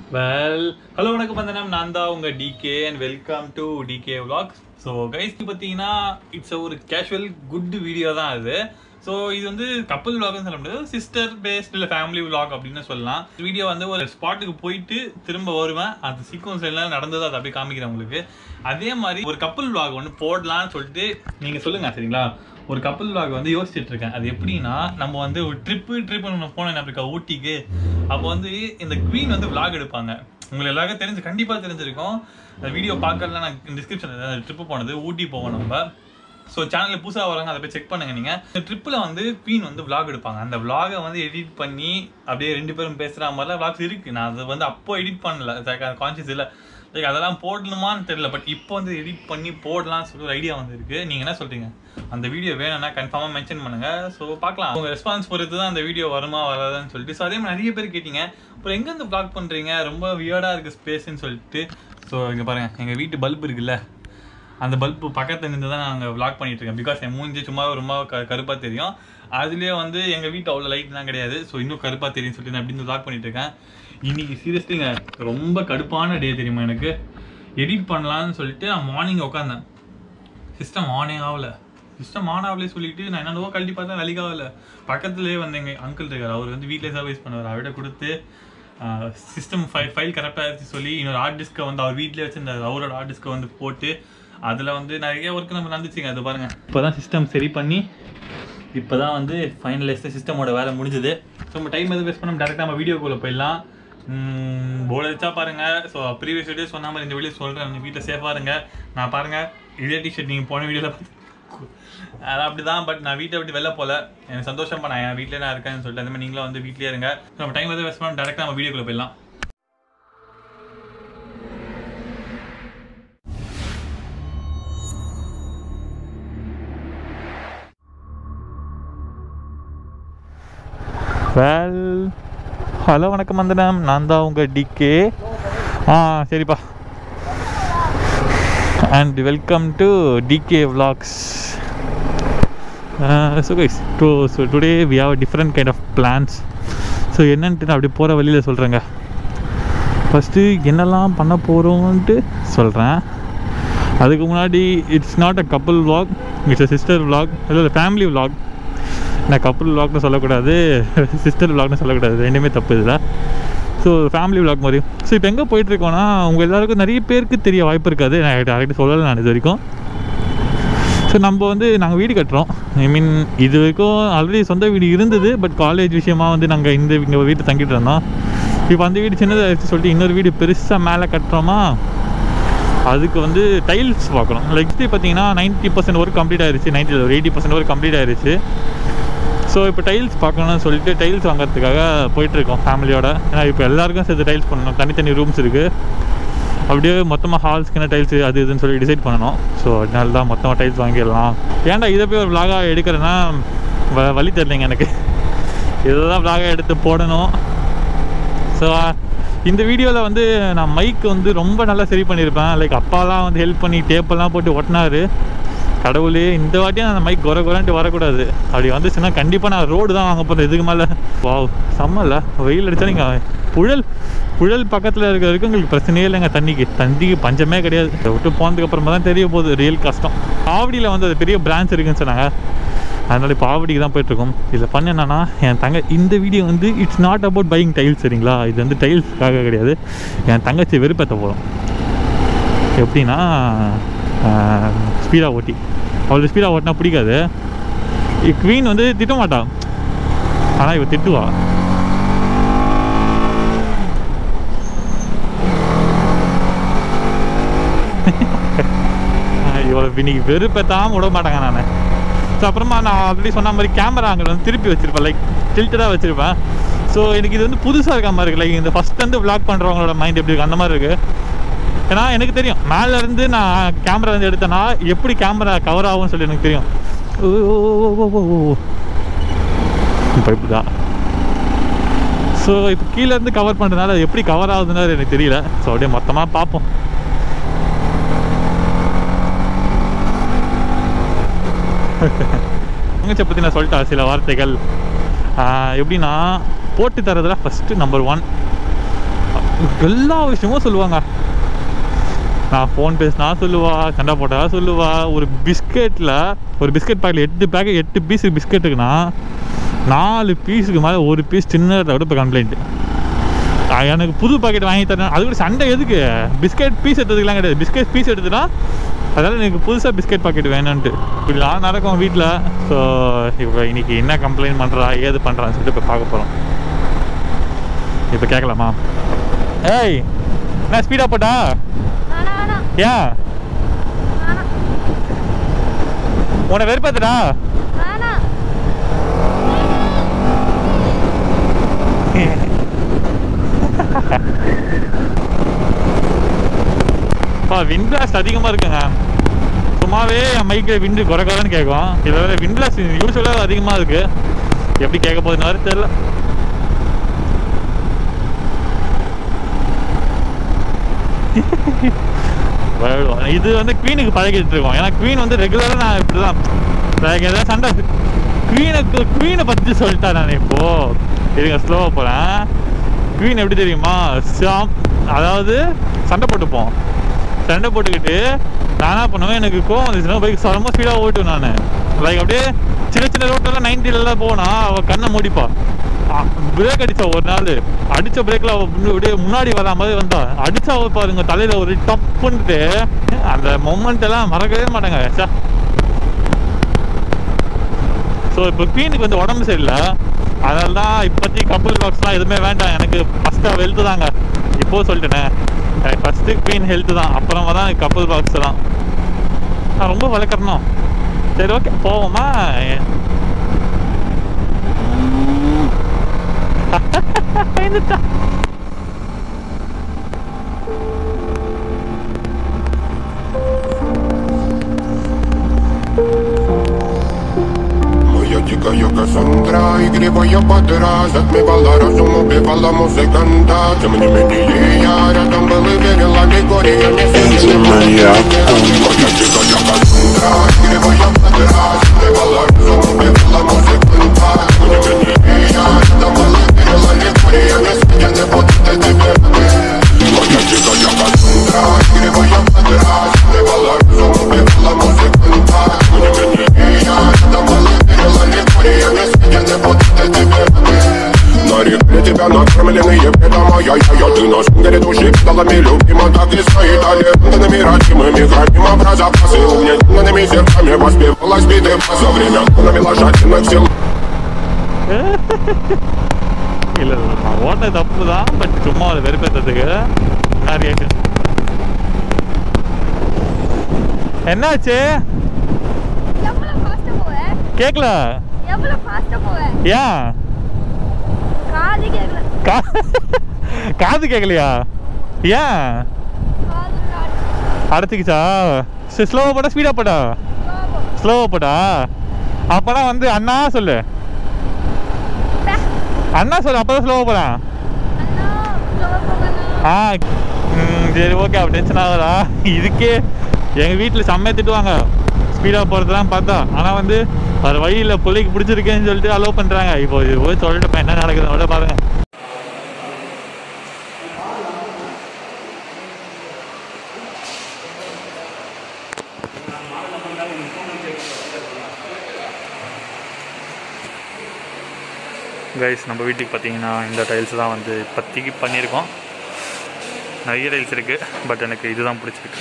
Well hello வணக்கம் வந்தனம் நான் தான் உங்க DK and welcome to DK vlog so guys பார்த்தீங்கன்னா இட்ஸ் ஒரு கேஷுவல் குட் வீடியோ தான் அது ஸோ இது வந்து கப்பல் vlogனு சொல்ல முடியாது சிஸ்டர் பேஸ்ட் இல்லை ஃபேமிலி vlog அப்படின்னு சொல்லலாம் வீடியோ வந்து ஒரு ஸ்பாட்டுக்கு போயிட்டு திரும்ப வருவேன் அந்த சீக்வன்ஸ் எல்லாம் நடந்தது அதை அப்படியே காமிக்கிறேன் உங்களுக்கு அதே மாதிரி ஒரு கப்பல் vlog ஒன்று போடலாம்னு சொல்லிட்டு நீங்கள் சொல்லுங்க சரிங்களா ஒரு கப்பல் vlog வந்து யோசிச்சுட்டு இருக்கேன் அது எப்படின்னா நம்ம வந்து ஒரு ட்ரிப்பு ட்ரிப் நம்ம போனோம் அப்படிக்கா ஊட்டிக்கு அப்போ வந்து இந்த குவீன் வந்து vlog எடுப்பாங்க உங்களுக்கு எல்லாருக்கும் தெரிஞ்சு கண்டிப்பாக தெரிஞ்சிருக்கும் அந்த வீடியோ பார்க்கறதுல நான் டிஸ்கிரிப்ஷன் ட்ரிப்பு போனது ஊட்டி போவோம் நம்ம ஸோ சேனலில் புதுசாக வராங்க அதை போய் செக் பண்ணுங்க நீங்கள் இந்த ட்ரிப்பில் வந்து குவீன் வந்து vlog எடுப்பாங்க அந்த vlog-அ வந்து எடிட் பண்ணி அப்படியே ரெண்டு பேரும் பேசுகிற மாதிரிலாம் vlogs இருக்கு நான் அதை வந்து அப்போ எடிட் பண்ணல கான்சியஸ் இல்லை லைக் அதெல்லாம் போடணுமான்னு தெரியல பட் இப்போ வந்து எடிட் பண்ணி போடலாம்னு சொல்லி ஒரு ஐடியா வந்து இருக்கு நீங்க என்ன சொல்றீங்க அந்த வீடியோ வேணும்னா கன்ஃபார்மாக மென்ஷன் பண்ணுங்க ஸோ பார்க்கலாம் உங்க ரெஸ்பான்ஸ் பொறுத்து தான் அந்த வீடியோ வருமா வராதான்னு சொல்லிட்டு ஸோ அதே மாதிரி நிறைய பேர் கேட்டீங்க அப்புறம் எங்க இருந்து ப்ளாக் பண்றீங்க ரொம்ப வியர்டா இருக்கு ஸ்பேஸ்ன்னு சொல்லிட்டு ஸோ இங்க பாருங்க எங்க வீட்டு பல்ப் இருக்குல்ல அந்த பல்பு பக்கத்துல நின்று தான் நாங்கள் vlog பண்ணிட்டு இருக்கேன் பிகாஸ் என் மூஞ்சி சும்மா ரொம்ப க கருப்பாக தெரியும் அதுலேயே வந்து எங்கள் வீட்டு அவ்வளோ லைட்லாம் கிடையாது ஸோ இன்னும் கருப்பாக தெரியும் சொல்லிட்டு நான் அப்படின்னு vlog பண்ணிட்டு இருக்கேன் இன்னைக்கு சீரியஸ்லிங்க ரொம்ப கடுப்பான டே தெரியுமா எனக்கு எடிட் பண்ணலாம்னு சொல்லிட்டு நான் மார்னிங் உட்காந்தேன் சிஸ்டம் ஆனே ஆகல சிஸ்டம் ஆன் ஆகலே சொல்லிட்டு நான் என்னென்னவோ கழட்டி பார்த்தா வேலைக்கு ஆகல பக்கத்துலேயே வந்து எங்கள் அங்கிள் இருக்கார் அவர் வந்து வீட்டிலே சர்வீஸ் பண்ணுவார் அவர்கிட்ட கொடுத்து சிஸ்டம் ஃபைல் ஃபைல் கரெக்டாக இருந்துச்சு சொல்லி இன்னொரு ஹார்ட் டிஸ்க்கை வந்து அவர் வீட்டிலே வச்சிருந்தார் அவரோட ஹார்ட் டிஸ்க்கை வந்து போட்டு அதில் வந்து நிறைய ஒர்க் நம்ம நடந்துச்சுங்க அது பாருங்க இப்போ தான் சிஸ்டம் சரி பண்ணி இப்போ தான் வந்து ஃபைனலைஸ்டு சிஸ்டமோட வேலை முடிஞ்சது ஸோ நம்ம டைம் எதுவும் வேஸ்ட் பண்ண டேரெக்டாக நம்ம வீடியோக்குள்ளே போயிடலாம் போர்டு வச்சா பாருங்க ஸோ ப்ரீவியஸ் வீடியோ சொன்ன மாதிரி இந்த வீடியோ சொல்கிறேன் நீங்கள் வீட்டில் சேஃபாக இருங்க நான் பாருங்க இதே டிஷர்ட் நீங்கள் போன வீடியோவில் பார்த்து அது அப்படிதான் பட் நான் வீட்டை விட்டு வெளில போல எனக்கு சந்தோஷமா நான் என் வீட்டிலே நான் இருக்கேன்னு சொல்லிட்டு அந்த மாதிரி நீங்களும் வந்து வீட்லயே இருங்க So, நம்ம டைம் எதுவும் வேஸ்ட் பண்ணாம டேரெக்டாக நம்ம வீடியோக்குள்ளே போயிடலாம் வெல் ஹலோ வணக்கம் வந்தனம் நான் தான் உங்கள் டிகே ஆ சரிப்பா and welcome to DK vlogs so guys to so today we have different kind of plans so என்னன்ட்டு நான் அப்படி போகிற வழியில் சொல்கிறேங்க ஃபஸ்ட்டு என்னெல்லாம் பண்ண போகிறோன்ட்டு சொல்கிறேன் அதுக்கு முன்னாடி it's not a couple vlog it's a sister vlog இல்லை ஃபேமிலி vlog நான் கப்புள் vlogனு சொல்லக்கூடாது சிஸ்டர் vlogனு சொல்லக்கூடாது ரெண்டுமே தப்பு இதில் ஸோ ஃபேமிலி vlog மாதிரி ஸோ இப்போ எங்கே போயிட்டுருக்கோன்னா உங்கள் எல்லாருக்கும் நிறைய பேருக்கு தெரிய வாய்ப்பு இருக்காது நான் டேரக்டாக சொல்லலை நான் இது வரைக்கும் ஸோ நம்ம வந்து நாங்கள் வீடு கட்டுறோம் ஐ மீன் இது வரைக்கும் ஆல்ரெடி சொந்த வீடு இருந்தது பட் காலேஜ் விஷயமா வந்து நாங்கள் இந்த இங்கே வீட்டு தங்கிட்டு இருந்தோம் இப்போ அந்த வீடு சின்னதாகிடுச்சு சொல்லிட்டு இன்னொரு வீடு பெருசாக மேலே கட்டுறோமா அதுக்கு வந்து டைல்ஸ் பார்க்குறோம் லைக் பார்த்தீங்கன்னா நைன்ட்டி பர்சன்ட் ஒர்க் கம்ப்ளீட் ஆயிருச்சு நைன்ட்டி ஒரு எயிட்டி பர்சன்ட் ஒர்க் கம்ப்ளீட் ஆயிருச்சு ஸோ இப்போ டைல்ஸ் பார்க்கணும்னு சொல்லிட்டு டைல்ஸ் வாங்குறதுக்காக போயிட்டுருக்கோம் ஃபேமிலியோட ஏன்னா இப்போ எல்லாருக்கும் சேர்த்து டைல்ஸ் பண்ணணும் தனித்தனி ரூம்ஸ் இருக்குது அப்படியே மொத்தமாக ஹால்ஸ்க்குன்னு டைல்ஸ் அது இதுன்னு சொல்லி டிசைட் பண்ணணும் ஸோ அதனால தான் மொத்தமாக டைல்ஸ் வாங்கிடலாம் ஏன்டா இதை போய் ஒரு vlog-ஆ எடுக்கிறேன்னா வ வழி தெரிலைங்க எனக்கு இதை தான் vlog-ஆ எடுத்து போடணும் ஸோ இந்த வீடியோவில் வந்து நான் மைக் வந்து ரொம்ப நல்லா சரி பண்ணியிருப்பேன் லைக் அப்பாலாம் வந்து ஹெல்ப் பண்ணி டேப்பெல்லாம் போட்டு ஒட்டினாரு கடவுளே இந்த வாட்டியும் அந்த மைக் குறை குறைன்ட்டு வரக்கூடாது அப்படி வந்துச்சுன்னா கண்டிப்பாக நான் ரோடு தான் வாங்க போகிறேன் இதுக்கு மேலே வாவ் செம்மல்ல வெயில் அடித்தா நீங்கள் புழல் புழல் பக்கத்தில் இருக்க வரைக்கும் உங்களுக்கு பிரச்சனையே இல்லைங்க தண்ணிக்கு தண்ணிக்கு பஞ்சமே கிடையாது இதை விட்டு போனதுக்கு அப்புறமா தான் தெரிய போகுது ரியல் கஷ்டம் ஆவடியில் வந்து அது பெரிய பிரான்ச் இருக்குன்னு சொன்னாங்க அதனால இப்போ ஆவடிக்கு தான் போயிட்டுருக்கோம் இதில் பண்ண என்னன்னா என் தங்க இந்த வீடியோ வந்து it's not about buying tiles சரிங்களா இது வந்து டைல்ஸ்க்காக கிடையாது என் தங்கச்சி வெறுப்பேற்ற போகிறோம் எப்படின்னா ஸ்பீடாக ஓட்டி அவளுக்கு ஸ்பீடாக ஓட்டினா பிடிக்காது குவீன் வந்து திட்ட மாட்டான் ஆனால் இவ திட்டுவா இவளை இன்னைக்கு வெறுப்பேத்தாம விட மாட்டாங்க நான் ஸோ அப்புறமா நான் ஆல்ரெடி சொன்ன மாதிரி கேமரா அங்கே வந்து திருப்பி வச்சிருப்பேன் லைக் டில்ட்டடாக வச்சிருப்பேன் ஸோ எனக்கு இது வந்து புதுசாக இருக்க மாதிரி இருக்கு லைக் இந்த ஃபஸ்ட் வந்து விளாக் பண்ணுறவங்களோட மைண்ட் எப்படி இருக்கு அந்த மாதிரி இருக்கு ஏன்னா எனக்கு தெரியும் மேல இருந்து நான் கேமரா வந்து எடுத்தேன்னா எப்படி கேமரா கவர் ஆகும்னு சொல்லி எனக்கு தெரியும் ஓ ஓ, ஓ, ஓ, ஓ, ஓ, ஓ. இப்போ இப்படிதான் ஸோ இப்போ கீழே இருந்து கவர் பண்ணுறதுனால அது எப்படி கவர் ஆகுதுன்னு எனக்கு தெரியல ஸோ அப்படியே மொத்தமாக பார்ப்போம் தங்கச்சை பற்றி நான் சொல்லிட்டேன் சில வார்த்தைகள் ஆஹ் எப்படின்னா போட்டு தரதுல ஃபஸ்ட்டு நம்பர் ஒன் எல்லா விஷயமும் சொல்லுவாங்க நான் ஃபோன் பேசினா சொல்லுவா சண்டை போட்டா சொல்லுவா ஒரு பிஸ்கெட்டில் ஒரு பிஸ்கெட் பாக்கெட் எட்டு பேக்கெட் எட்டு பீஸ் பிஸ்கெட் இருக்குன்னா நாலு பீஸுக்கு மேலே ஒரு பீஸ் சின்னதை விட இப்போ கம்ப்ளைண்ட்டு எனக்கு புது பாக்கெட் வாங்கி தரேன் அது கூட சண்டை எதுக்கு பிஸ்கெட் பீஸ் எடுத்ததுக்கெலாம் கிடையாது பிஸ்கெட் பீஸ் எடுத்துனா அதனால் எனக்கு புதுசாக பிஸ்கெட் பாக்கெட் வேணும்ன்ட்டு இப்படிலாம் நடக்கும் வீட்டில் ஸோ இப்போ இன்னைக்கு என்ன கம்ப்ளைண்ட் பண்ணுறா ஏது பண்ணுறான்னு சொல்லிட்டு இப்போ பார்க்க போகிறோம் இப்போ கேட்கலாமா ஏய் என்ன ஸ்பீடாக போட்டா வேணாம் வேணாம் ஏன் வேணாம் உன்னை வெறுப்பாத்துடா வேணாம் அப்பா விண்ட் பிளாஸ்ட் அதிகமாக இருக்குங்க சும்மாவே என் மைக்கில் விண்டு குறை குறைன்னு கேட்கும் இதில் வேறு விண்ட் பிளாஸ்ட் யூஸ்வலாக அதிகமாக இருக்குது எப்படி கேட்க போகுதுன்னு வேறு தெரில இது வந்து குவீனுக்கு பழகிட்டு இருக்கோம் ஏன்னா குவீன் வந்து ரெகுலராக நான் இப்படி தான் எனக்கு ஏதாவது சண்டை குவீனுக்கு குவீனை பற்றி சொல்லிட்டேன் நான் இப்போ இருங்க ஸ்லோவாக போகிறேன் குவீன் எப்படி தெரியுமா சாம் அதாவது சண்டை போட்டுப்போம் சண்டை போட்டுக்கிட்டு நான் என்ன பண்ணுவேன் எனக்கு கோவம் வந்துச்சுன்னா பைக் ரொம்ப ஸ்பீடாக ஓட்டுவேன் நான் லைக் அப்படியே சின்ன சின்ன ரோட்டெல்லாம் நைன்ட்டிலலாம் போனா அவள் கண்ணை மூடிப்பா பிரேக் அடிச்சா ஒரு நாள் அடிச்ச பிரேக்ல அவ முன்ன- அப்படியே முன்னாடி வரா மாதிரி வந்தா அடிச்சா அவ பாருங்க தலையில ஒரு டப்புன்ட்டு அந்த மொமெண்ட் எல்லாம் மறக்கவே மாட்டாங்க ச்சே. ஸோ இப்போ குவீனுக்கு வந்து உடம்பு சரியில்லை அதனால தான் இப்போத்தி கப்புள் பாக்ஸ்லாம் எதுவுமே வேண்டாம் எனக்கு ஃபஸ்ட்டாக வெல்த்து தாங்க இப்போ சொல்லிட்டேனே எனக்கு ஃபஸ்ட்டு குவீன் ஹெல்த்து தான் அப்புறமா தான் கப்புள் பாக்ஸ் தான் நான் ரொம்ப வளர்க்குறணும் சரி ஓகே போவோமா பயந்துட்டா Моя дикая Кассандра, игривая подра Затмевала разум, убивала музыканта Тем не менее я рядом был и верила Григория не сидел Моя дикая Кассандра, игривая подра Затмевала разум, убивала музыканта Тем не менее я рядом был и верила Григория не сидел Не буду ты тебе Моя дикая Кассандра, игривая подра Затмевала разум, убивала музыканта Тем не менее я рядом был и верила Григория не сидел Не буду ты тебе Нарекли тебя накормленные бедом моя я, я, Ты на шунгере души педалами любима Так и стоит талентными родимыми Храним запасы угнетенными сердцами Воспевалась биты за время Навела жадных сил இல்ல இல்ல, நான் ஓட்ட தப்பு தான் பட் சும்மா அதை வெறுப்பேற்றதுக்கு என்ன ரியாக்ஷன் என்னாச்சு எவ்வளவு ஃபாஸ்டா போவ கேட்கல எவ்வளவு ஃபாஸ்டா போவ ஏன் காது கேட்கல கா காது கேட்கலையா ஏன் காது காது அடைச்சிக்கிச்சா சரி ஸ்லோவாக போட்டா ஸ்பீடாக போட்டா கோபம் ஸ்லோவாக போட்டா அப்போனா வந்து அண்ணா சொல்லு அண்ணா சொல்லு அப்போ தான் ஸ்லோவாக போகிறேன் அண்ணா ஸ்லோவா போகணும் ஆ ம், சரி ஓகே அப்போ டென்ஷன் ஆகுதா இதுக்கே எங்கள் வீட்டில் செம்மையை திட்டுவாங்க ஸ்பீடாக போகிறதுலாம் பார்த்தா ஆனால் வந்து வேறு வழியில் பிள்ளைக்கு பிடிச்சிருக்கேன்னு சொல்லிட்டு அலோவ் பண்ணுறாங்க இப்போ இது போய் சொல்லிட்டு என்ன நடக்குதுன்னு பாருங்க கைஸ் நம்ம வீட்டுக்கு பார்த்தீங்கன்னா இந்த டைல்ஸ் தான் வந்து இப்போதைக்கு பண்ணியிருக்கோம் நிறைய டைல்ஸ் இருக்குது பட் எனக்கு இதுதான் பிடிச்சிருக்கு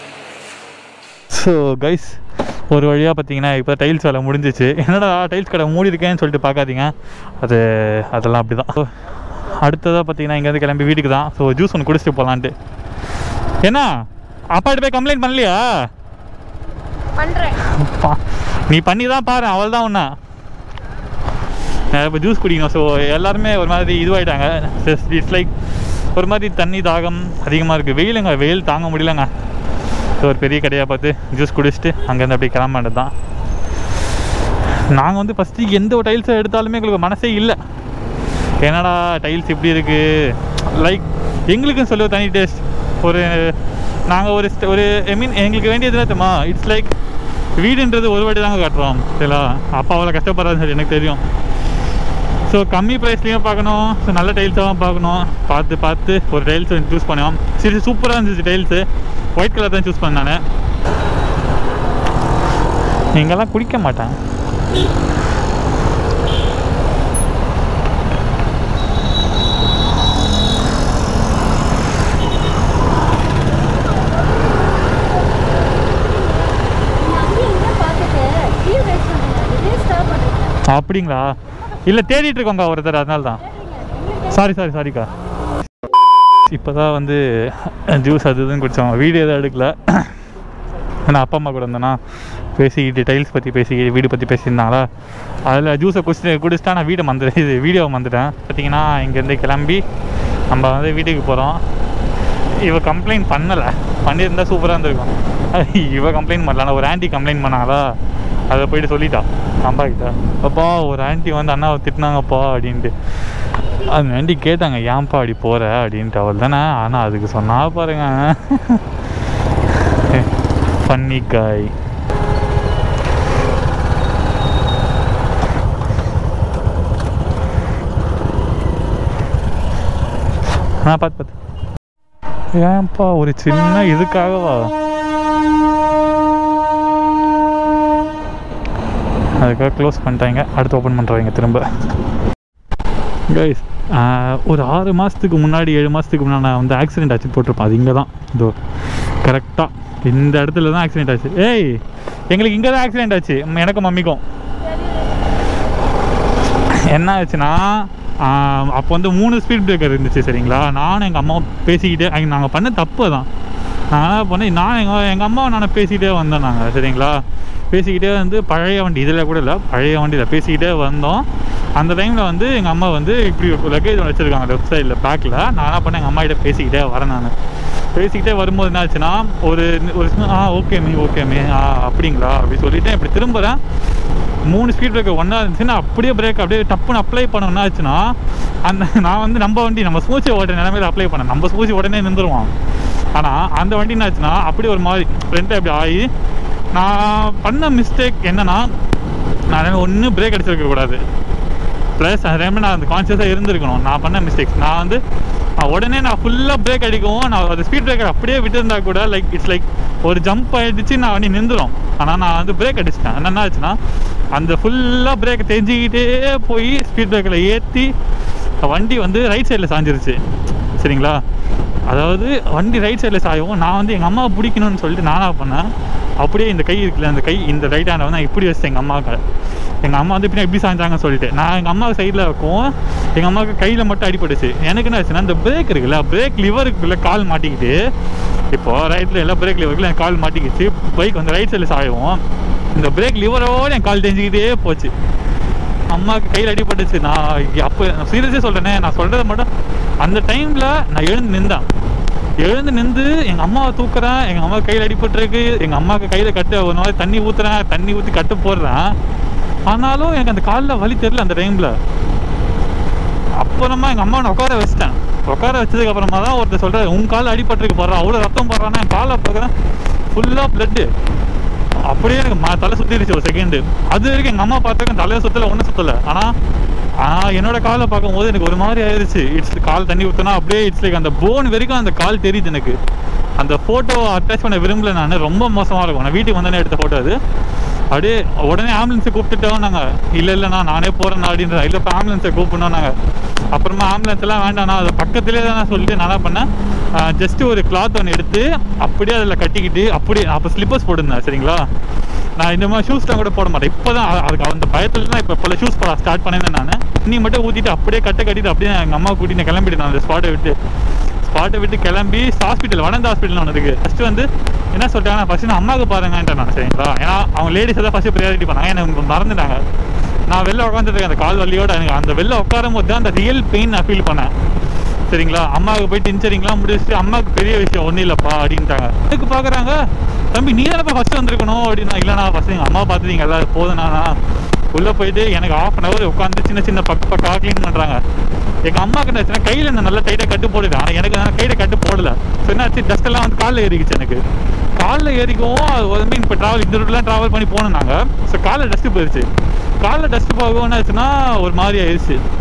ஸோ கைஸ் ஒரு வழியாக பார்த்தீங்கன்னா இப்போ டைல்ஸ் வேலை முடிஞ்சிச்சு என்னடா டைல்ஸ் கடை மூடி இருக்கேன்னு சொல்லிட்டு பார்க்காதீங்க அது அதெல்லாம் அப்படி தான் அடுத்ததாக பார்த்தீங்கன்னா இங்கேருந்து கிளம்பி வீட்டுக்கு தான் ஸோ ஜூஸ் ஒன்று குடிச்சிட்டு போகலான்ட்டு என்ன அப்பாட்ட போய் கம்ப்ளைண்ட் பண்ணலையா பண்றேன் பா- நீ பண்ணி தான் பாரு அவள் தான் ஒன்றா இப்போ ஜூஸ் குடிக்கணும் ஸோ எல்லாருமே ஒரு மாதிரி இதுவாயிட்டாங்க இட்ஸ் லைக் ஒரு மாதிரி தண்ணி தாகம் அதிகமாக இருக்குது வெயிலுங்க வெயில் தாங்க முடியலங்க ஸோ ஒரு பெரிய கடையாக பார்த்து ஜூஸ் குடிச்சிட்டு அங்கேருந்து அப்படியே கிளம்ப வேண்டியது தான் நாங்கள் வந்து ஃபஸ்ட்டு எந்த ஒரு டைல்ஸை எடுத்தாலுமே எங்களுக்கு மனசே இல்லை என்னடா டைல்ஸ் இப்படி இருக்குது லைக் எங்களுக்கும் சொல்ல தனி டேஸ்ட் ஒரு நாங்கள் ஒரு st- ஒரு ஐ மீன் எங்களுக்கு வேண்டியது என்ன தெரியுமா இட்ஸ் லைக் வீடுன்றது ஒரு வாட்டி தாங்க கட்டுறோம் சரிங்களா அப்பா அவ்வளோ கஷ்டப்படுறாருன்னு சொல்லி எனக்கு தெரியும் ஸோ கம்மி ப்ரைஸ்லேயும் பார்க்கணும் ஸோ நல்ல டைல்ஸாகவும் பார்க்கணும் பார்த்து பார்த்து ஒரு டைல்ஸ் சூஸ் பண்ணோம் சரி சூப்பராக இருந்துச்சு டைல்ஸு ஒயிட் கலர் தான் சூஸ் பண்ணேன் நான் இங்கெல்லாம் குடிக்க மாட்டேன் அப்படிங்களா இல்லை தேடிட்டு இருக்கோங்க ஒருத்தர் அதனால தான் சாரி சாரி சாரிக்கா இப்போ தான் வந்து ஜூஸ் அது இதுன்னு குடித்தோம் வீடியோ எதுவும் எடுக்கல நான் அப்பா அம்மா கூட இருந்தேன்னா பேசிக்கிட்டு டைல்ஸ் பற்றி பேசிக்கிட்டு வீடு பற்றி பேசியிருந்தாங்களா அதில் ஜூஸை குடிச்சிட்டு குடிச்சிட்டா நான் வீடை மந்து இது வீடியோவை மந்துட்டேன் பார்த்தீங்கன்னா இங்கேருந்து கிளம்பி நம்ம வந்து வீட்டுக்கு போகிறோம் இவ கம்ப்ளைண்ட் பண்ணலை பண்ணியிருந்தா சூப்பராக இருந்திருக்கும் இவ கம்ப்ளைண்ட் பண்ணல ஆனால் ஒரு ஆன்ட்டி கம்ப்ளைண்ட் பண்ணாங்களா அதை போயிட்டு சொல்லிட்டா அம்மா கிட்ட அப்பா ஒரு ஆன்ட்டி வந்து அண்ணாவை திட்டினாங்கப்பா அப்படின்ட்டு அந்த ஆன்ட்டி கேட்டாங்க ஏன்ப்பா அப்படி போகிற அப்படின்ட்டு அவள் தானே ஆனால் அதுக்கு சொன்னா பாருங்க பன்னிக்காய் ஆ பார்த்து பார்த்து ஏன்ப்பா ஒரு சின்ன இதுக்காகவா அதுக்காக க்ளோஸ் பண்ணிட்டாங்க அடுத்து ஓப்பன் பண்ணுறாங்க திரும்ப கைஸ் ஒரு ஆறு மாதத்துக்கு முன்னாடி ஏழு மாதத்துக்கு முன்னாடி நான் வந்து ஆக்சிடென்ட் ஆச்சு போட்டிருப்பேன் அது இங்கே தான் இதோ கரெக்டாக இந்த இடத்துல தான் ஆக்சிடென்ட் ஆச்சு ஏய் எங்களுக்கு இங்கே தான் ஆக்சிடென்ட் ஆச்சு ம், எனக்கும் மம்மிக்கும் என்ன ஆச்சுன்னா அப்போ வந்து மூணு ஸ்பீட் பிரேக்கர் இருந்துச்சு சரிங்களா நானும் எங்கள் அம்மாவும் பேசிக்கிட்டே நாங்கள் பண்ண தப்பு தான் நான் என்ன பண்ணேன் நான் எங்கள் எங்கள் அம்மாவை நான் பேசிக்கிட்டே வந்தோம் நாங்கள் சரிங்களா பேசிக்கிட்டே வந்து பழைய வண்டி இதில் கூட இல்லை பழைய வண்டியில் பேசிக்கிட்டே வந்தோம் அந்த டைமில் வந்து எங்கள் அம்மா வந்து இப்படி லக்கேஜ் ஒன்று வச்சுருக்காங்க லெஃப்ட் சைடில் பேக்கில் நான் என்ன பண்ணேன் எங்கள் அம்மா கிட்ட பேசிக்கிட்டே வரேன் நான் பேசிக்கிட்டே வரும்போது என்ன ஆச்சுன்னா ஒரு ஒரு சின்ன- ஆ ஓகே மீ ஓகே மீ ஆ அப்படிங்களா அப்படி சொல்லிட்டு இப்படி திரும்புகிறேன் மூணு ஸ்பீட் பிரேக்கர் ஒன்றா இருந்துச்சுன்னா அப்படியே பிரேக் அப்படியே டப்புன்னு அப்ளை பண்ண என்ன ஆச்சுன்னா அந்த நான் வந்து நம்ம வண்டி நம்ம ஸ்மூச்சி ஓட்டுற நிலமையில அப்ளை பண்ணேன் நம்ம ஸ்மூச்சி உடனே நின்றுருவான் ஆனால் அந்த வண்டி என்ன ஆச்சுன்னா அப்படியே ஒரு மாதிரி ஃப்ரெண்ட் அப்படி ஆகி நான் பண்ண மிஸ்டேக் என்னன்னா நான் ஒன்றும் பிரேக் அடிச்சிருக்க கூடாது ப்ளஸ் அந்த டைமில் நான் அந்த கான்சியஸாக இருந்திருக்கணும் நான் பண்ண மிஸ்டேக்ஸ் நான் வந்து நான் உடனே நான் ஃபுல்லாக பிரேக் அடிக்கவும் நான் அந்த ஸ்பீட் பிரேக்கர் அப்படியே விட்டுருந்தா கூட லைக் இட்ஸ் லைக் ஒரு ஜம்ப் ஆயிடுச்சு நான் வண்டி நின்றுடும் ஆனால் நான் வந்து பிரேக் அடிச்சிட்டேன் என்ன ஆச்சுன்னா அந்த ஃபுல்லாக பிரேக் தெரிஞ்சுக்கிட்டே போய் ஸ்பீட் பிரேக்கரில் ஏற்றி வண்டி வந்து ரைட் சைடில் சாஞ்சிருச்சு சரிங்களா அதாவது வண்டி ரைட் சைடில் சாயவும் நான் வந்து எங்கள் அம்மாவை பிடிக்கணும்னு சொல்லிட்டு நானாக பண்ணேன் அப்படியே இந்த கை இருக்குல்ல அந்த கை இந்த ரைட் ஹேண்டை வந்து நான் இப்படி வச்சிட்டேன் எங்கள் அம்மாவுக்கு எங்கள் அம்மா வந்து பின்னாடி எப்படி சாஞ்சாங்கன்னு சொல்லிட்டு நான் எங்கள் அம்மா சைடில் வைக்கும் எங்கள் அம்மாவுக்கு கையில் மட்டும் அடிபட்டுச்சு எனக்கு என்ன ஆச்சுன்னா இந்த பிரேக் இருக்குல்ல பிரேக் லிவருக்குள்ள கால் மாட்டிக்கிட்டு இப்போ ரைட்டில் எல்லாம் பிரேக் லிவருக்குள்ள என் கால் மாட்டிக்கிச்சு பைக் வந்து ரைட் சைடில் சாயவும் இந்த பிரேக் லிவரோட என் கால் தெரிஞ்சுக்கிட்டே போச்சு அம்மாவுக்கு கையில் அடிபட்டுச்சு நான் அப்போ சீரியஸே சொல்கிறேனே நான் சொல்கிறத மட்டும் அந்த டைமில் நான் எழுந்து நின்றேன் எழுந்து நின்று எங்கள் அம்மாவை தூக்குறேன் எங்கள் அம்மா கையில் அடிபட்டுருக்கு எங்கள் அம்மாவுக்கு கையில் கட்டு ஒரு மாதிரி தண்ணி ஊற்றுறேன் தண்ணி ஊற்றி கட்டு போடுறேன் ஆனாலும் எனக்கு அந்த காலில் வலி தெரியல அந்த டைமில் அப்புறமா எங்கள் அம்மா நான் உட்கார வச்சிட்டேன் உட்கார வச்சதுக்கு அப்புறமா தான் ஒருத்தர் சொல்கிறார் உன் காலில் அடிபட்டிருக்கு போடுறான் அவ்வளோ ரத்தம் போடுறான்னா என் காலை பார்க்குறேன் ஃபுல்லாக பிளட்டு அப்படியே எனக்கு ம- தலை சுத்திடுச்சு ஒரு செகண்டு அது வரைக்கும் எங்கள் அம்மா பார்த்தாக்க தலையை சுத்தல ஒன்றும் சுத்தல ஆனால் ஆஹ் என்னோட காலை பார்க்கும்போது எனக்கு ஒரு மாதிரி ஆயிடுச்சு இட்ஸ் கால் தண்ணி ஊற்றினா அப்படியே இட்ஸ் லைக் அந்த போன் வரைக்கும் அந்த கால் தெரியுது எனக்கு அந்த ஃபோட்டோ அட்டாச் பண்ண விரும்பல நான் ரொம்ப மோசமாக இருக்கும் நான் வீட்டுக்கு வந்தோடனே எடுத்த ஃபோட்டோ அது அப்படியே உடனே ஆம்புலன்ஸை கூப்பிட்டுட்டோம் நாங்கள் இல்லை இல்லைண்ணா நானே போகிறேன் அப்படின்ற இல்லை இப்போ ஆம்புலன்ஸை கூப்பிடணும் நாங்கள் அப்புறமா ஆம்புலன்ஸ் எல்லாம் வேண்டாம்ண்ணா அது பக்கத்துலேயே தான் சொல்லிட்டு நான் என்ன பண்ணேன் ஜஸ்ட் ஒரு கிளாத் ஒன்று எடுத்து அப்படியே அதில் கட்டிக்கிட்டு அப்படியே அப்போ ஸ்லிப்பர்ஸ் போட்டிருந்தேன் சரிங்களா நான் இந்த மாதிரி ஷூஸ்லாம் கூட போட மாட்டேன் இப்போ தான் அதுக்கு அந்த பயத்தில் தான் இப்போ பல ஷூஸ் போட ஸ்டார்ட் பண்ணியிருந்தேன் நான் நீ மட்டும் ஊற்றிட்டு அப்படியே கட்ட கட்டிட்டு அப்படியே எங்கள் அம்மா கூட்டி நான் கிளம்பிட்டேன் அந்த ஸ்பாட்டை விட்டு ஸ்பாட்டை விட்டு கிளம்பி ஹாஸ்பிட்டல் வளர்ந்த ஹாஸ்பிட்டல் ஒன்று இருக்குது ஃபஸ்ட்டு வந்து என்ன சொல்லிட்டாங்கன்னா ஃபஸ்ட்டு நான் அம்மாவுக்கு பாருங்கன்ட்டேன் நான் சரிங்களா ஏன்னா அவங்க லேடிஸ் தான் ஃபஸ்ட்டு ப்ரியாரிட்டி பண்ணாங்க எனக்கு மறந்துட்டாங்க நான் வெளில உட்காந்துருக்கேன் அந்த கால் வலியோட எனக்கு அந்த வெளில உட்காரும் போது தான் அந்த ரியல் பெயின் நான் ஃபீல் பண்ணேன் சரிங்களா அம்மாவுக்கு போயிட்டு இன்சரிங்லாம் முடிச்சுட்டு அம்மாவுக்கு பெரிய விஷயம் ஒன்றும் இல்லைப்பா அப்படின்ட்டாங்க அதுக்கு பார்க்குறாங்க தம்பி நீ தானப்பா ஃபஸ்ட்டு வந்திருக்கணும் அப்படின்னா இல்லைண்ணா ஃபஸ்ட்டு எங்கள் அம்மா பார்த்துட்டீங்க எல்லாரும் போதுண்ணா உள்ளே போயிட்டு எனக்கு ஆஃப் அன் ஹவர் உட்காந்து சின்ன சின்ன பக்க பக்கா க்ளீன் பண்ணுறாங்க எங்கள் அம்மாவுக்கு என்ன ஆச்சுன்னா கையில் நான் நல்லா டைட்டாக கட்டு போடுது ஆனால் எனக்கு நான் கையில் கட்டு போடல ஸோ என்னாச்சு டஸ்ட் எல்லாம் வந்து காலில் ஏறிக்குச்சு எனக்கு காலில் ஏறிக்கவும் அது வந்து இப்போ ட்ராவல் இந்த ரூட்லாம் ட்ராவல் பண்ணி போனோம் நாங்கள் ஸோ காலில் டஸ்ட்டு போயிடுச்சு காலில் டஸ்ட் போகவும் என்ன ஆச்சுன்னா ஒரு மாதிரி ஆயிடுச்சு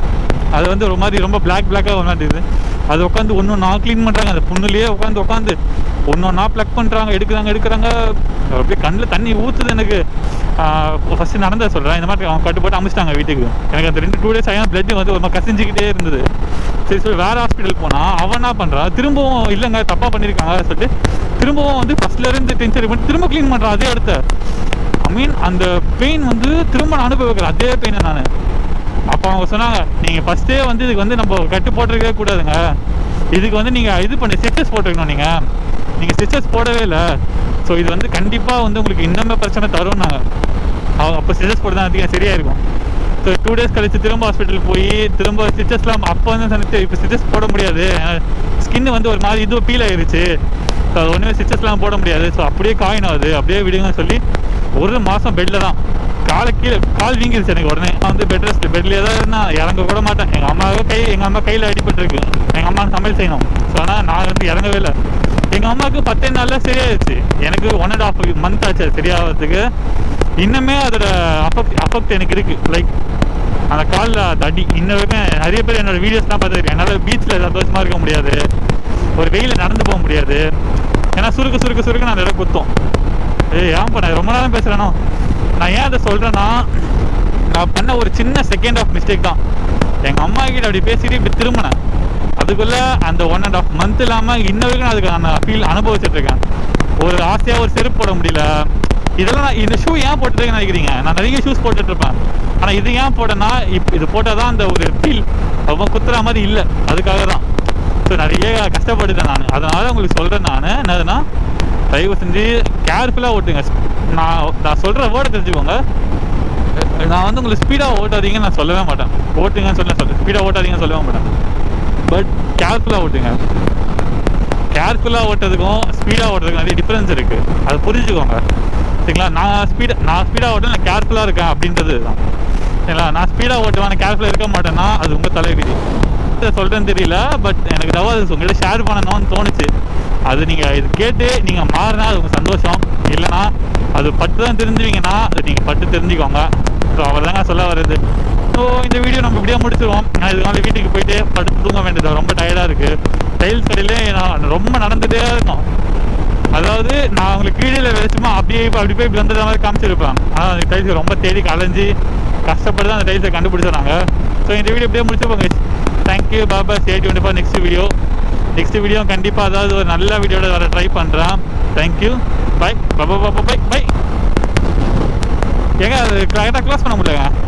அது வந்து ஒரு மாதிரி ரொம்ப பிளாக் பிளாக்காக ஒரு மாதிரி இருக்குது அது உட்காந்து ஒன்று ஒன்றா க்ளீன் பண்ணுறாங்க அந்த புண்ணுலேயே உட்காந்து உட்காந்து ஒன்று ஒன்றா ப்ளக் பண்ணுறாங்க எடுக்கிறாங்க எடுக்கிறாங்க அப்படியே கண்ணில் தண்ணி ஊற்றுது எனக்கு ஃபஸ்ட்டு நடந்ததை சொல்கிறேன் இந்த மாதிரி அவங்க கட்டு போட்டு அமிச்சிட்டாங்க வீட்டுக்கு எனக்கு அந்த ரெண்டு டூ டேஸ் ஆகினா பிளட் வந்து ஒரு மாதிரி கசிஞ்சிக்கிட்டே இருந்தது சரி சரி வேறு ஹாஸ்பிட்டல் போனால் அவன் என்ன பண்ணுறான் திரும்பவும் இல்லைங்க தப்பாக பண்ணியிருக்காங்க சொல்லிட்டு திரும்பவும் வந்து ஃபஸ்ட்ல இருந்து டென்ஷன் பண்ணி திரும்ப க்ளீன் பண்ணுறான் அதே இடத்த ஐ மீன் அந்த பெயின் வந்து திரும்ப நான் அனுபவிக்கிறேன் அதே பெயினை நான் அப்போ அவங்க சொன்னாங்க நீங்கள் ஃபஸ்ட்டே வந்து இதுக்கு வந்து நம்ம கட்டு போட்டிருக்கவே கூடாதுங்க இதுக்கு வந்து நீங்கள் இது பண்ணி ஸ்டிச்சஸ் போட்டிருக்கணும் நீங்கள் நீங்கள் ஸ்டிச்சஸ் போடவே இல்லை ஸோ இது வந்து கண்டிப்பாக வந்து உங்களுக்கு இன்னுமே பிரச்சனை தரும்னாங்க அவங்க அப்போ ஸ்டிச்சஸ் போட்டு தான் அதிகம் சரியாக இருக்கும் ஸோ டூ டேஸ் கழிச்சு திரும்ப ஹாஸ்பிட்டல் போய் திரும்ப ஸ்டிச்சஸ்லாம் அப்போ வந்து சொன்னது இப்போ ஸ்டிச்சஸ் போட முடியாது ஸ்கின் வந்து ஒரு மாதிரி இது பீல் ஆயிருச்சு ஸோ அது ஒன்றுமே ஸ்டிச்சஸ்லாம் போட முடியாது ஸோ அப்படியே காயின் ஆகுது அப்படியே விடுங்கன்னு சொல்லி ஒரு மாதம் பெட்டில் தான் காலை கீழே கால் வீங்கிருச்சு எனக்கு உடனே நான் வந்து பெட் ரெஸ்ட் பெட்லேயே தான் இருந்தால் இறங்க கூட மாட்டேன் எங்கள் அம்மாவுக்கு கை எங்கள் அம்மா கையில் அடிபட்டுருக்கு எங்கள் அம்மா சமையல் செய்யணும் ஸோ ஆனால் நான் வந்து இறங்கவே இல்லை எங்கள் அம்மாவுக்கு பத்தே நாளில் சரியாயிடுச்சு எனக்கு ஒன் அண்ட் ஆஃப் மந்த் ஆச்சு அது சரியாகிறதுக்கு இன்னுமே அதோட அஃபெக்ட் அஃபெக்ட் எனக்கு இருக்குது லைக் அந்த காலில் அந்த அடி இன்ன வரைக்கும் நிறைய பேர் என்னோட வீடியோஸ்லாம் பார்த்துருக்கேன் என்னால் பீச்சில் சந்தோஷமாக இருக்க முடியாது ஒரு வெயிலில் நடந்து போக முடியாது ஏன்னா சுருக்க சுருக்க சுருக்க நான் இடம் குத்தோம் ஏய் ஏன் பண்ண ரொம்ப நேரம் பேசுகிறேனோ நான் ஏன் அதை சொல்கிறேன்னா நான் பண்ண ஒரு சின்ன செகண்ட் ஆஃப் மிஸ்டேக் தான் எங்கள் அம்மா கிட்ட அப்படி பேசிட்டு இப்படி திரும்பினேன் அதுக்குள்ளே அந்த ஒன் அண்ட் ஆஃப் மந்த் இல்லாமல் இன்ன வரைக்கும் நான் அதுக்கு நான் ஃபீல் அனுபவிச்சுட்டு இருக்கேன் ஒரு ஆசையாக ஒரு செருப்பு போட முடியல இதெல்லாம் நான் இந்த ஷூ ஏன் போட்டுருக்கேன்னு நினைக்கிறீங்க நான் நிறைய ஷூஸ் போட்டுட்டு இருப்பேன் ஆனால் இது ஏன் போட்டேன்னா இப்போ இது போட்டால் தான் அந்த ஒரு ஃபீல் ரொம்ப குத்துற மாதிரி இல்லை அதுக்காக தான் ஸோ நிறைய கஷ்டப்பட்டுட்டேன் நான் அதனால உங்களுக்கு சொல்கிறேன் நான் என்னதுன்னா தயவு செஞ்சு கேர்ஃபுல்லாக ஓட்டுங்க நான் நான் சொல்கிற வேர்டை தெரிஞ்சுக்கோங்க நான் வந்து உங்களுக்கு ஸ்பீடாக ஓட்டாதீங்கன்னு நான் சொல்லவே மாட்டேன் ஓட்டுங்கன்னு சொல்ல சொல்ல ஸ்பீடாக ஓட்டாதீங்கன்னு சொல்லவே மாட்டேன் பட் கேர்ஃபுல்லாக ஓட்டுங்க கேர்ஃபுல்லாக ஓட்டுறதுக்கும் ஸ்பீடாக ஓட்டுறதுக்கும் நிறைய டிஃப்ரென்ஸ் இருக்குது அதை புரிஞ்சுக்கோங்க சரிங்களா நான் ஸ்பீட் நான் ஸ்பீடாக ஓட்ட நான் கேர்ஃபுல்லாக இருக்கேன் அப்படின்றது தான் சரிங்களா நான் ஸ்பீடாக ஓட்டுவேன் நான் கேர்ஃபுல்லாக இருக்க மாட்டேன்னா அது உங்கள் தலைவிதி இதை சொல்கிறேன்னு தெரியல பட் எனக்கு தவறு அது உங்கள்கிட்ட ஷேர் பண்ணணும்னு தோணுச்சு அது நீங்கள் இது கேட்டு நீங்கள் மாறினா அது உங்கள் சந்தோஷம் இல்லைன்னா அது பட்டு தான் தெரிஞ்சுவீங்கன்னா அது நீங்கள் பட்டு தெரிஞ்சுக்கோங்க ஸோ அவ்வளோதாங்க சொல்ல வருது ஸோ இந்த வீடியோ நம்ம இப்படியே முடிச்சிருவோம் நான் இதுக்கான வீட்டுக்கு போயிட்டு படுத்து தூங்க வேண்டியது ரொம்ப டயர்டாக இருக்குது டைல்ஸ் கடையிலே நான் ரொம்ப நடந்துகிட்டே இருக்கும் அதாவது நான் உங்களுக்கு கீழே சும்மா அப்படியே இப்ப அப்படி போய் இப்படி வந்தது மாதிரி காமிச்சிருப்பேன் ஆனால் அந்த டைல்ஸ் ரொம்ப தேடி கலைஞ்சி கஷ்டப்பட்டு தான் அந்த டைல்ஸை கண்டுபிடிச்சிடுறாங்க ஸோ இந்த வீடியோ அப்படியே முடிச்சுப்போங்க தேங்க்யூ பாபா ஸ்டேட் டுவெண்ட்டி நெக்ஸ்ட் வீடியோ நெக்ஸ்ட் வீடியோ கண்டிப்பாக அதாவது ஒரு நல்ல வீடியோட வர ட்ரை பண்ணுறேன் தேங்க்யூ பை பாபா பாபா பை பை ஏங்க அது கரெக்டாக க்ளோஸ் பண்ண முடியலங்க